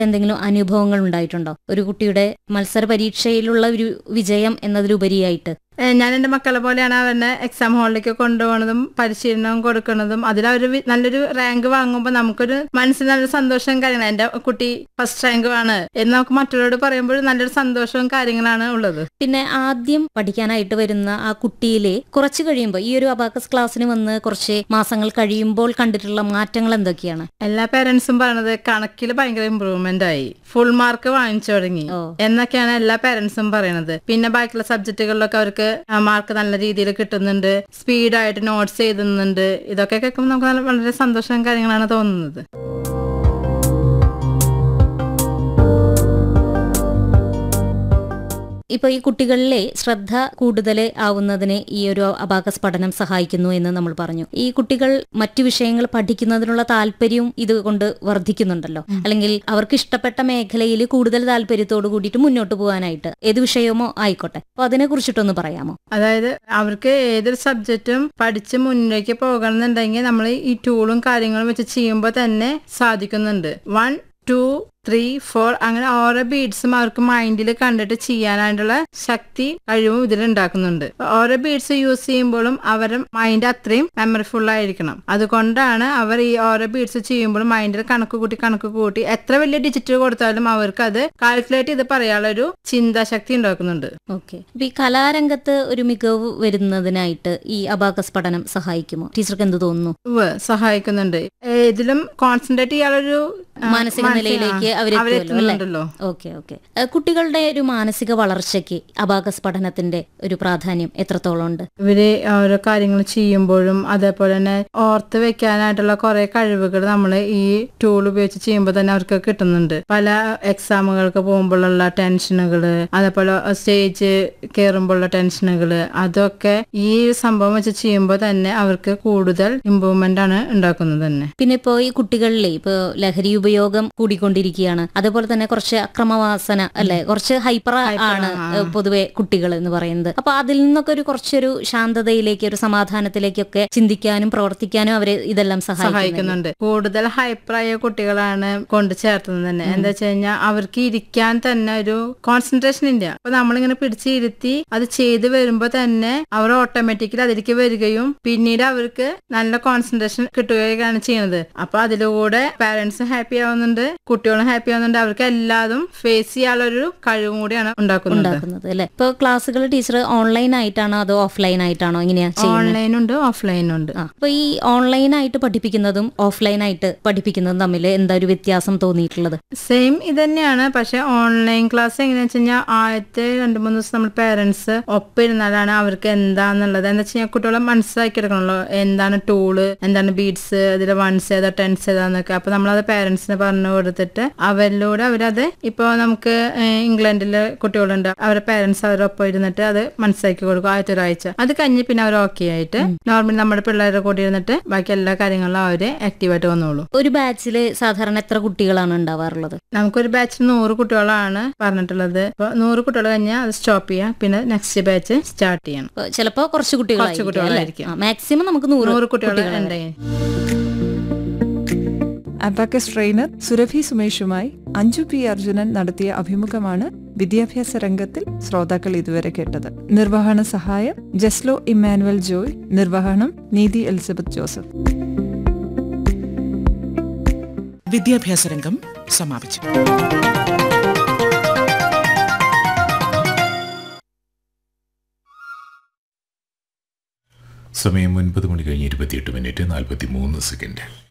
എന്തെങ്കിലും അനുഭവങ്ങൾ ഉണ്ടായിട്ടുണ്ടോ ഒരു കുട്ടിയുടെ മത്സര പരീക്ഷയിലുള്ള ഒരു വിജയം എന്നതിലുപരിയായിട്ട് ഏഹ് ഞാൻ എൻ്റെ മക്കളെ പോലെയാണ് അവരുടെ എക്സാം ഹാളിലേക്ക് കൊണ്ടുപോകുന്നതും പരിശീലനം കൊടുക്കുന്നതും അതിൽ അവർ നല്ലൊരു റാങ്ക് വാങ്ങുമ്പോൾ നമുക്കൊരു മനസ്സിന് നല്ലൊരു സന്തോഷവും കാര്യങ്ങളും എൻ്റെ കുട്ടി ഫസ്റ്റ് റാങ്ക് ആണ് എന്ന് നമുക്ക് മറ്റുള്ളവരോട് പറയുമ്പോൾ നല്ലൊരു സന്തോഷവും കാര്യങ്ങളാണ് ഉള്ളത് പിന്നെ ആദ്യം പഠിക്കാനായിട്ട് വരുന്ന ആ കുട്ടിയിലെ കുറച്ച് കഴിയുമ്പോൾ ഈ ഒരു അബാക്കസ് ക്ലാസ്സിന് വന്ന് കുറച്ച് മാസങ്ങൾ കഴിയുമ്പോൾ കണ്ടിട്ടുള്ള മാറ്റങ്ങൾ എന്തൊക്കെയാണ് എല്ലാ പേരൻസും പറയണത് കണക്കിൽ ഭയങ്കര ഇമ്പ്രൂവ്മെന്റ് ആയി ഫുൾ മാർക്ക് വാങ്ങിച്ചു തുടങ്ങി ഓ. എന്നൊക്കെയാണ് എല്ലാ പേരൻസും പറയണത് പിന്നെ ബാക്കിയുള്ള സബ്ജക്റ്റുകളിലൊക്കെ അവർക്ക് മാർക്ക് നല്ല രീതിയിൽ കിട്ടുന്നുണ്ട് സ്പീഡായിട്ട് നോട്ട്സ് എഴുതുന്നുണ്ട് ഇതൊക്കെ കേൾക്കുമ്പോൾ നമുക്ക് നല്ല വളരെ സന്തോഷം കാര്യങ്ങളാണ് തോന്നുന്നത് ഇപ്പൊ ഈ കുട്ടികളിലെ ശ്രദ്ധ കൂടുതൽ ആവുന്നതിന് ഈ ഒരു അബാക്കസ് പഠനം സഹായിക്കുന്നു എന്ന് നമ്മൾ പറഞ്ഞു ഈ കുട്ടികൾ മറ്റു വിഷയങ്ങൾ പഠിക്കുന്നതിനുള്ള താല്പര്യവും ഇത് കൊണ്ട് വർദ്ധിക്കുന്നുണ്ടല്ലോ അല്ലെങ്കിൽ അവർക്ക് ഇഷ്ടപ്പെട്ട മേഖലയിൽ കൂടുതൽ താല്പര്യത്തോട് കൂടിയിട്ട് മുന്നോട്ട് പോകാനായിട്ട് ഏത് വിഷയമോ ആയിക്കോട്ടെ അപ്പൊ അതിനെ കുറിച്ചിട്ടൊന്ന് പറയാമോ അതായത് അവർക്ക് ഏതൊരു സബ്ജക്റ്റും പഠിച്ച് മുന്നിലേക്ക് പോകണമെന്നുണ്ടെങ്കിൽ നമ്മൾ ഈ ടൂളും കാര്യങ്ങളും വെച്ച് ചെയ്യുമ്പോൾ തന്നെ സാധിക്കുന്നുണ്ട് വൺ ടു ത്രീ ഫോർ അങ്ങനെ ഓരോ ബീഡ്സും അവർക്ക് മൈൻഡിൽ കണ്ടിട്ട് ചെയ്യാനായിട്ടുള്ള ശക്തി കഴിവും ഇതിൽ ഉണ്ടാക്കുന്നുണ്ട് ഓരോ ബീഡ്സ് യൂസ് ചെയ്യുമ്പോഴും അവരുടെ മൈൻഡ് അത്രയും മെമ്മറിഫുൾ ആയിരിക്കണം അതുകൊണ്ടാണ് അവർ ഈ ഓരോ ബീഡ്സ് ചെയ്യുമ്പോഴും മൈൻഡിൽ കണക്ക് കൂട്ടി കണക്ക് കൂട്ടി എത്ര വലിയ ഡിജിറ്റ് കൊടുത്താലും അവർക്ക് അത് കാൽക്കുലേറ്റ് ചെയ്ത് പറയാനുള്ള ഒരു ചിന്താശക്തി ഉണ്ടാക്കുന്നുണ്ട് ഓക്കെ അപ്പൊ ഈ കലാരംഗത്ത് ഒരു മികവ് വരുന്നതിനായിട്ട് ഈ അബാക്കസ് പഠനം സഹായിക്കുമോ ടീച്ചർക്ക് എന്ത് തോന്നുന്നു ഉവ്വ് സഹായിക്കുന്നുണ്ട് ഏതിലും കോൺസെൻട്രേറ്റ് ചെയ്യാനൊരു ആ, മാനസിക മാനസിക- നിലയിലേക്ക് ആ, അവരെത്തുമല്ലോ, അവരെത്തുന്നുണ്ടല്ലോ ഓക്കെ ഓക്കെ ഏഹ് കുട്ടികളുടെ ഒരു മാനസിക വളർച്ചയ്ക്ക് അബാക്കസ് പഠനത്തിന്റെ ഒരു പ്രാധാന്യം എത്രത്തോളം ഉണ്ട് ഇവര് ഓരോ കാര്യങ്ങൾ ചെയ്യുമ്പോഴും അതേപോലെ തന്നെ ഓർത്ത് വെക്കാനായിട്ടുള്ള കുറെ കഴിവുകൾ നമ്മൾ ഈ ടൂൾ ഉപയോഗിച്ച് ചെയ്യുമ്പോൾ തന്നെ അവർക്ക് കിട്ടുന്നുണ്ട് പല എക്സാമുകൾക്ക് പോകുമ്പോഴുള്ള ടെൻഷനുകള് അതേപോലെ സ്റ്റേജ് കയറുമ്പോഴുള്ള ടെൻഷനുകള് അതൊക്കെ ഈ സംഭവം വെച്ച് ചെയ്യുമ്പോൾ തന്നെ അവർക്ക് കൂടുതൽ ഇമ്പ്രൂവ്മെന്റ് ആണ് ഉണ്ടാക്കുന്നത് തന്നെ പിന്നെ ഇപ്പോൾ ഈ കുട്ടികളിലെ ഇപ്പോൾ ലഹരി ഉപയോഗം കൂടിക്കൊണ്ടിരിക്കുകയാണ് അതേപോലെ തന്നെ കുറച്ച് അക്രമവാസന അല്ലെ കുറച്ച് ഹൈപ്പർ ആണ് ഏഹ് പൊതുവെ കുട്ടികൾ എന്ന് പറയുന്നത് അപ്പൊ അതിൽ നിന്നൊക്കെ ഒരു കുറച്ചൊരു ശാന്തതയിലേക്ക് ഒരു സമാധാനത്തിലേക്കൊക്കെ ചിന്തിക്കാനും പ്രവർത്തിക്കാനും അവരെ ഇതെല്ലാം സഹായിക്കുന്നു സഹായിക്കുന്നുണ്ട് കൂടുതൽ ഹൈപ്പറായ കുട്ടികളാണ് കൊണ്ട് ചേർത്തുന്നത് തന്നെ എന്താ വെച്ച് കഴിഞ്ഞാൽ അവർക്ക് ഇരിക്കാൻ തന്നെ ഒരു കോൺസെൻട്രേഷൻ ഇല്ല അപ്പൊ നമ്മളിങ്ങനെ പിടിച്ചിരുത്തി അത് ചെയ്തു വരുമ്പോ തന്നെ അവർ ഓട്ടോമാറ്റിക്കലി അതിലേക്ക് വരികയും പിന്നീട് അവർക്ക് നല്ല കോൺസെൻട്രേഷൻ കിട്ടുകയാണ് ചെയ്യുന്നത് അപ്പൊ അതിലൂടെ പാരന്റ്സും ഹാപ്പി ആവുന്നുണ്ട് കുട്ടികളും ഹാപ്പി ആവുന്നുണ്ട് അവർക്ക് എല്ലാതും ഫേസ് ചെയ്യാനുള്ള ഒരു കഴിവും കൂടിയാണ് ഉണ്ടാക്കുന്നത് ഉണ്ടാക്കുന്നത് അല്ലെ ഇപ്പൊ ക്ലാസ്സുകൾ ടീച്ചർ ഓൺലൈൻ ആയിട്ടാണോ അതോ ഓഫ്ലൈൻ ആയിട്ടാണോ എങ്ങനെയാ ചെയ്യുന്നത് ഓൺലൈൻ ഉണ്ട് ഓഫ്ലൈൻ ഉണ്ട് ആ അപ്പൊ ഈ ഓൺലൈൻ ആയിട്ട് പഠിപ്പിക്കുന്നതും ഓഫ്ലൈൻ ആയിട്ട് പഠിപ്പിക്കുന്നതും തമ്മിൽ എന്താ ഒരു വ്യത്യാസം തോന്നിയിട്ടുള്ളത് സെയിം ഇത് തന്നെയാണ് പക്ഷെ ഓൺലൈൻ ക്ലാസ് എങ്ങനെയാ വെച്ച് കഴിഞ്ഞാൽ ആദ്യത്തെ രണ്ട് മൂന്ന് ദിവസം നമ്മൾ പേരൻസ് ഒപ്പം ഇരുന്നാലാണ് അവർക്ക് എന്താന്നുള്ളത് എന്താ വെച്ച് കഴിഞ്ഞാൽ കുട്ടികളെ മനസ്സിലാക്കി എടുക്കണല്ലോ എന്താണ് ടൂള് എന്താണ് ബീഡ്സ് അതിലെ വൺസ് ഏതാ ടെൻസ് ഏതാന്നൊക്കെ അപ്പൊ നമ്മളത് പേരൻസിന് പറഞ്ഞു കൊടുത്തിട്ട് അവരിലൂടെ അവരത് ഇപ്പോൾ നമുക്ക് ഏഹ്, ഇംഗ്ലണ്ടിലെ കുട്ടികളുണ്ട് അവരുടെ പേരൻസ് അവരൊപ്പം ഇരുന്നിട്ട് അത് മനസ്സിലാക്കി കൊടുക്കും ആദ്യത്തെ ഒരാഴ്ച അത് കഴിഞ്ഞ് പിന്നെ അവർ ഓക്കെ ആയിട്ട് നോർമലി നമ്മുടെ പിള്ളേരുടെ കൂടെ ഇരുന്നിട്ട് ബാക്കി എല്ലാ കാര്യങ്ങളിലും അവര് ആക്റ്റീവായിട്ട് വന്നോളൂ ഒരു ബാച്ചില് സാധാരണ എത്ര കുട്ടികളാണ് ഉണ്ടാവാറുള്ളത് നമുക്കൊരു ബാച്ചിൽ നൂറ് കുട്ടികളാണ് പറഞ്ഞിട്ടുള്ളത് അപ്പൊ നൂറ് കുട്ടികൾ കഴിഞ്ഞാൽ അത് സ്റ്റോപ്പ് ചെയ്യാം പിന്നെ നെക്സ്റ്റ് ബാച്ച് സ്റ്റാർട്ട് ചെയ്യണം ഇപ്പൊ ചിലപ്പോ കുറച്ച് കുട്ടികളായിരിക്കും കുട്ടികളായിരിക്കും. മാക്സിമം നമുക്ക് നൂറ് നൂറ് കുട്ടികൾ കുട്ടികളെ ഉണ്ട് അബാക്കസ് ട്രെയിനർ സുരഭി സുമേഷുമായി അഞ്ജു പി അർജുനൻ നടത്തിയ അഭിമുഖമാണ് വിദ്യാഭ്യാസ രംഗത്തിൽ ശ്രോതാക്കൾ ഇതുവരെ കേട്ടത് നിർവഹണ സഹായം ജസ്ലോ ഇമ്മാനുവൽ ജോയ് നിർവഹണം നീതി എലിസബത്ത് ജോസഫ് വിദ്യാഭ്യാസ രംഗം സമാപിച്ചു സമയം ഒൻപത് മണി കഴിഞ്ഞ് ഇരുപത്തിയെട്ട് മിനിറ്റ് നാൽപ്പത്തി മൂന്ന് സെക്കൻഡ്